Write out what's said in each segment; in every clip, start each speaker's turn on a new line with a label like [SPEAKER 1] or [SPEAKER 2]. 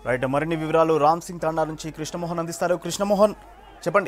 [SPEAKER 1] right మరిన్ని వివరాలు రామ్ సింగ్ తాండా నుంచి కృష్ణమోహన్ అందిస్తారు కృష్ణమోహన్ చెప్పండి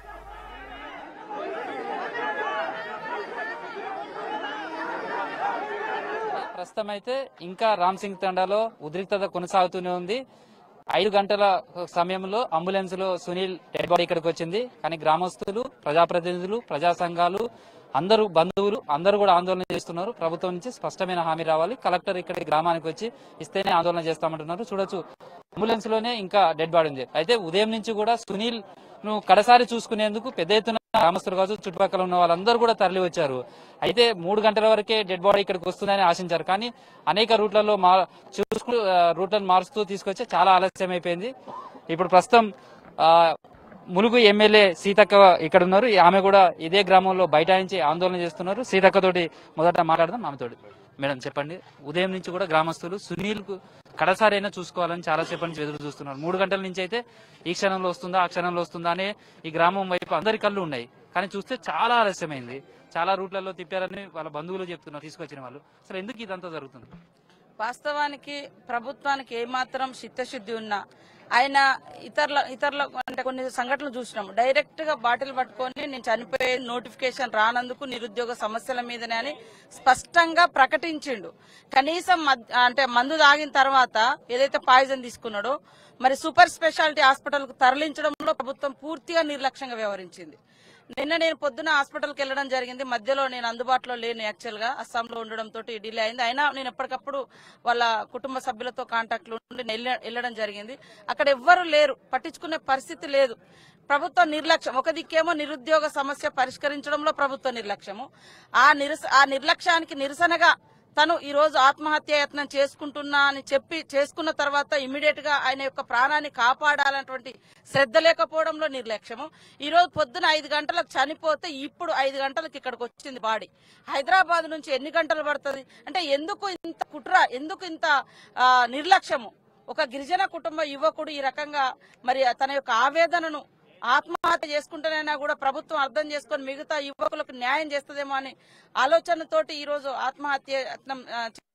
[SPEAKER 2] ప్రస్తుతం అయితే ఇంకా రామ్ సింగ్ తండాలో ఉద్రిక్తత కొనసాగుతూనే ఉంది ఐదు గంటల సమయంలో అంబులెన్స్ లో సునీల్ డెడ్ బాడీ ఇక్కడికి వచ్చింది కానీ గ్రామస్తులు ప్రజాప్రతినిధులు ప్రజా సంఘాలు అందరూ బంధువులు అందరూ కూడా ఆందోళన చేస్తున్నారు ప్రభుత్వం నుంచి స్పష్టమైన హామీ రావాలి కలెక్టర్ ఇక్కడ గ్రామానికి వచ్చి ఇస్తేనే ఆందోళన చేస్తామంటున్నారు చూడొచ్చు అంబులెన్స్ లోనే ఇంకా డెడ్ బాడీ ఉంది అయితే ఉదయం నుంచి కూడా సునీల్ ను కడసారి చూసుకునేందుకు పెద్ద ఎత్తున గ్రామస్తులు కావచ్చు చుట్టుపక్కల ఉన్న వాళ్ళందరూ కూడా తరలి వచ్చారు అయితే మూడు గంటల వరకే డెడ్ బాడీ ఇక్కడికి వస్తుందని ఆశించారు కానీ అనేక రూట్లలో మా చూసుకు ఆ, రూట్లను మారుస్తూ తీసుకొచ్చి చాలా ఆలస్యం అయిపోయింది ఇప్పుడు ప్రస్తుతం ఆ, ములుగు ఎమ్మెల్యే సీతక్క ఇక్కడ ఉన్నారు ఆమె కూడా ఇదే గ్రామంలో బైఠాయించి ఆందోళన చేస్తున్నారు సీతక్క తోటి మొదట మాట్లాడదాం ఆమెతోటి మేడం చెప్పండి ఉదయం నుంచి కూడా గ్రామస్తులు సునీల్ కు కడసారి అయినా చూసుకోవాలని చాలా సేపటి నుంచి ఎదురు చూస్తున్నారు మూడు గంటల నుంచి అయితే ఈ క్షణంలో వస్తుందా ఆ క్షణంలో వస్తుందా అనే ఈ గ్రామం వైపు అందరి కళ్ళు ఉన్నాయి కానీ చూస్తే చాలా ఆలస్యమైంది చాలా రూట్లలో తిప్పారని వాళ్ళ బంధువులు చెప్తున్నారు తీసుకొచ్చిన వాళ్ళు అసలు ఎందుకు ఇదంతా జరుగుతుంది
[SPEAKER 3] వాస్తవానికి ప్రభుత్వానికి ఏమాత్రం చిత్తశుద్ధి ఉన్నా ఆయన ఇతరుల ఇతరుల అంటే కొన్ని సంఘటనలు చూసినాం డైరెక్ట్ గా బాటిల్ పట్టుకొని నేను చనిపోయే నోటిఫికేషన్ రానందుకు నిరుద్యోగ సమస్యల మీదనే అని స్పష్టంగా ప్రకటించిండు కనీసం మద్- అంటే మందు తాగిన తర్వాత ఏదైతే పాయిజన్ తీసుకున్నాడో మరి సూపర్ స్పెషాలిటీ హాస్పిటల్ కు తరలించడంలో ప్రభుత్వం పూర్తిగా నిర్లక్ష్యంగా వ్యవహరించింది నిన్న నేను పొద్దున హాస్పిటల్కి వెళ్ళడం జరిగింది మధ్యలో నేను అందుబాటులో లేను యాక్చువల్ గా అస్సాంలో ఉండడం తోటి డిలే అయింది అయినా నేను ఎప్పటికప్పుడు వాళ్ళ కుటుంబ సభ్యులతో కాంటాక్ట్ లో ఉండి వెళ్ళ- వెళ్ళడం జరిగింది అక్కడ ఎవ్వరు లేరు పట్టించుకునే పరిస్థితి లేదు ప్రభుత్వ నిర్లక్ష్యం ఒక దిక్కేమో నిరుద్యోగ సమస్య పరిష్కరించడంలో ప్రభుత్వ నిర్లక్ష్యము ఆ నిరస ఆ నిర్లక్ష్యానికి నిరసనగా తను ఈ రోజు ఆత్మహత్య యత్నం చేసుకుంటున్నా అని చెప్పి చేసుకున్న తర్వాత ఇమీడియట్ గా ఆయన యొక్క ప్రాణాన్ని కాపాడాలన్నటువంటి శ్రద్ధ లేకపోవడంలో నిర్లక్ష్యము ఈ రోజు పొద్దున ఐదు గంటలకు చనిపోతే ఇప్పుడు ఐదు గంటలకు ఇక్కడికి వచ్చింది బాడీ హైదరాబాద్ నుంచి ఎన్ని గంటలు పడుతుంది అంటే ఎందుకు ఇంత కుట్ర ఎందుకు ఇంత ఆ, నిర్లక్ష్యము ఒక గిరిజన కుటుంబ యువకుడు ఈ రకంగా మరి తన యొక్క ఆవేదనను ఆత్మహత్య చేసుకుంటేనైనా కూడా ప్రభుత్వం అర్థం చేసుకొని మిగతా యువకులకు న్యాయం చేస్తుందేమో అని ఆలోచనతోటి ఈ రోజు ఆత్మహత్య యత్నం ఆ,